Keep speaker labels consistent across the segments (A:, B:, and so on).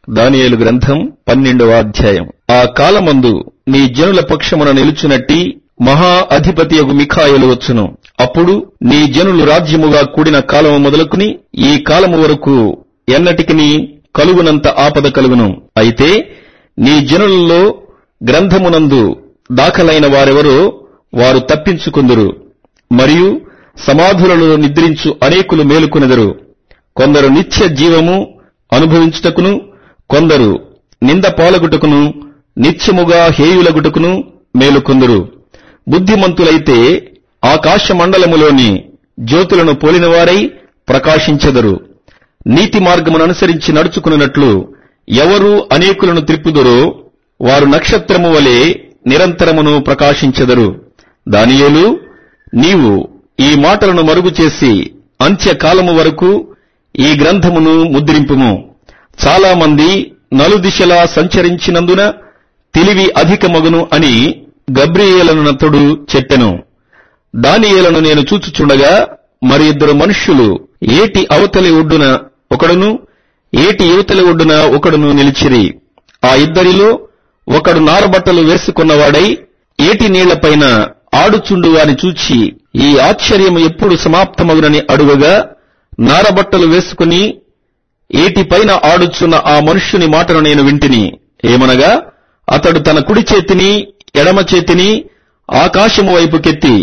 A: దానియేలు గ్రంథం పన్నెండవ అధ్యాయం ఆ కాలమందు నీ జనుల పక్షమున నిలుచునట్టి మహా అధిపతియగు మిఖాయలు వచ్చును అప్పుడు నీ జనులు రాజ్యముగా కూడిన కాలము మొదలుకుని ఈ కాలము వరకు ఎన్నటికిని కలుగునంత ఆపద కలుగును అయితే నీ జనులలో గ్రంథమునందు దాఖలైన వారెవరో వారు తప్పించుకుందురు మరియు సమాధులలో నిద్రించు అనేకులు మేలుకొనెదరు కొందరు నిత్య జీవము అనుభవించుటకును కొందరు నింద పాలగుటకును నిత్యముగా హేయులగుటకును మేలుకొందురు బుద్ధిమంతులైతే ఆకాశ మండలములోని జ్యోతులను పోలినవారై ప్రకాశించెదరు నీతి మార్గమును అనుసరించి నడుచుకున్నట్లు ఎవరు అనేకులను త్రిప్పుదురో వారు నక్షత్రము వలె నిరంతరమును ప్రకాశించెదరు దానియేలు నీవు ఈ మాటలను మరుగు చేసి అంత్యకాలము వరకు ఈ గ్రంథమును ముద్రింపుము చాలా మంది నలుదిశలా సంచరించినందున తెలివి అధికమగును అని గబ్రియేలనతడు చెప్పెను దానియేలను నేను చూచుచుండగా మరి ఇద్దరు మనుష్యులు ఏటి అవతలి ఒడ్డున ఒకడును ఏటి యువతలి ఒడ్డున ఒకడును నిలిచిరి ఆ ఇద్దరిలో ఒకడు నారబట్టలు వేసుకున్నవాడై ఏటి నీళ్లపైన ఆడుచుండు వాని చూచి ఈ ఆశ్చర్యము ఎప్పుడు సమాప్తమగునని అడుగగా నారబట్టలు వేసుకుని ఏటిపైన ఆడుచున్న ఆ మనుష్యుని మాటను నేను వింటిని ఏమనగా అతడు తన కుడి చేతిని ఎడమ చేతిని ఆకాశము వైపుకెత్తి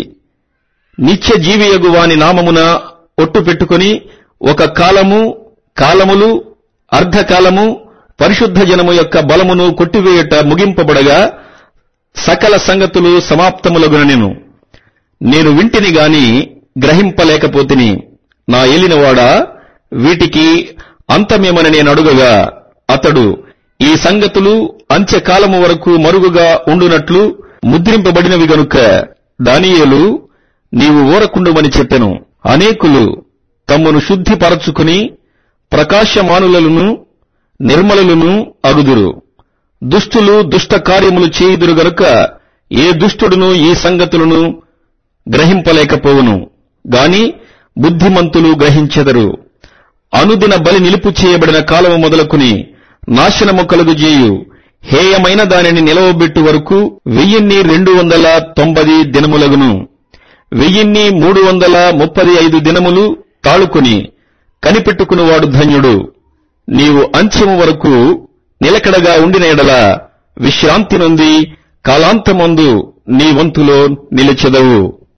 A: నిత్య జీవియగు వాని నామమున ఒట్టు పెట్టుకుని ఒక కాలము కాలములు అర్ధకాలము పరిశుద్ధ జనము యొక్క బలమును కొట్టివేయుట ముగింపబడగా సకల సంగతులు సమాప్తములగునెను నేను వింటిని గాని గ్రహింపలేకపోతిని నా ఏలినవాడా వీటికి అంతమేమని నేను అడుగగా అతడు ఈ సంగతులు అంత్యకాలము వరకు మరుగుగా ఉండునట్లు ముద్రింపబడినవి గనుక దానియేలు నీవు ఊరకుండుమని చెప్పెను అనేకులు తమ్మును శుద్ధిపరచుకుని ప్రకాశమానులను నిర్మలులను అగుదురు దుష్టులు దుష్ట కార్యములు చేయుదురు గనుక ఏ దుష్టుడును ఈ సంగతులను గ్రహింపలేకపోవును గాని బుద్ధిమంతులు గ్రహించెదరు అనుదిన బలి నిలుపు చేయబడిన కాలము మొదలుకుని నాశనము కలుగుజేయు హేయమైన దానిని నిలవబెట్టు వరకు వెయ్యిన్ని రెండు వందల తొంభై దినములగును వెయ్యిన్ని మూడు వందల ముప్పది ఐదు దినములు తాళుకుని కనిపెట్టుకునివాడు ధన్యుడు నీవు అంత్యము వరకు నిలకడగా ఉండిన ఎడల విశ్రాంతి నొంది కాలాంతమందు నీ వంతులో నిలిచెదవు